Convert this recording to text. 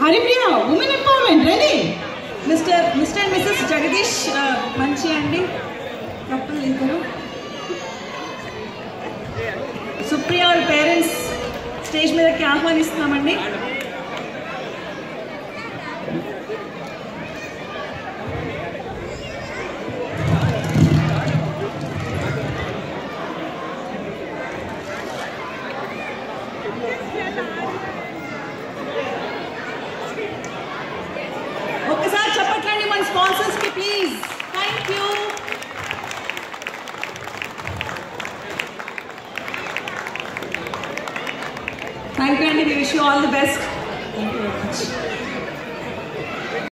Haripriya women empowerment రండి mister mister and missus Jagadish ఆ, మంచి అండి కప్పులు ఇద్దరు సుప్రియ వాళ్ళ పేరెంట్స్ స్టేజ్ మీదకి ఆహ్వానిస్తున్నామండి ఒక్కసారి చెప్పట్లండి మన స్పాన్సర్స్ కి please thank you thank you అండి we wish you all the best thank you very much